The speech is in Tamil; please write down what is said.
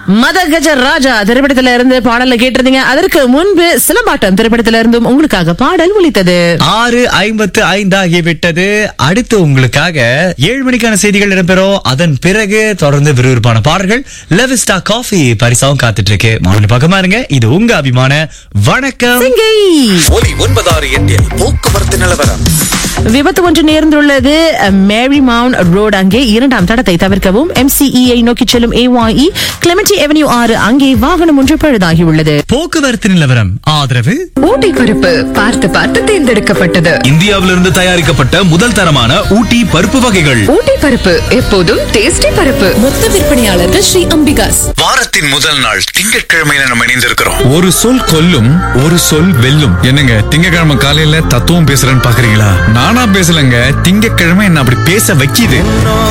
மத கஜ ராஜா திரைப்படத்துல இருந்து பாடல கேட்டிருந்தீங்க அதற்கு முன்பு சிலம்பாட்டம் திரைப்படத்துல இருந்தும் உங்களுக்காக பாடல் ஒலித்தது ஆறு ஐம்பத்து ஐந்தாகி விட்டது அடுத்து உங்களுக்காக ஏழு மணிக்கான செய்திகள் இடம்பெறும் அதன் பிறகு தொடர்ந்து விறுவிறுப்பான பாடல்கள் லெவிஸ்டா காஃபி பரிசாவும் காத்துட்டு இருக்கு மாமனி பக்கமா இருங்க இது உங்க அபிமான வணக்கம் சிங்கை ஒலி ஒன்பதாறு எட்டில் போக்குவரத்து நிலவரம் விபத்து ஒன்று நேர்ந்துள்ளது மேரி மவுண்ட் ரோடு அங்கே இரண்டாம் தடத்தை தவிர்க்கவும் எம்சிஇஐ நோக்கி செல்லும் ஏஒஇ கிளமெண்டி எவன்யூ ஆறு அங்கே வாகனம் ஒன்று பழுதாகியுள்ளது போக்குவரத்து நிலவரம் ஆதரவு ஊட்டி பருப்பு பார்த்து பார்த்து தேர்ந்தெடுக்கப்பட்டது இந்தியாவிலிருந்து தயாரிக்கப்பட்ட முதல் தரமான ஊட்டி பருப்பு வகைகள் ஊட்டி பருப்பு எப்போதும் டேஸ்டி பருப்பு மொத்த விற்பனையாளர்கள் ஸ்ரீ அம்பிகாஸ் வாரத்தின் முதல் நாள் திங்கட்கிழமையில நம்ம இணைந்திருக்கிறோம் ஒரு சொல் கொல்லும் ஒரு சொல் வெல்லும் என்னங்க திங்கக்கிழமை காலையில தத்துவம் பேசுறேன்னு பாக்குறீங்களா நானா பேசலங்க திங்கக்கிழமை என்ன அப்படி பேச வைக்கிது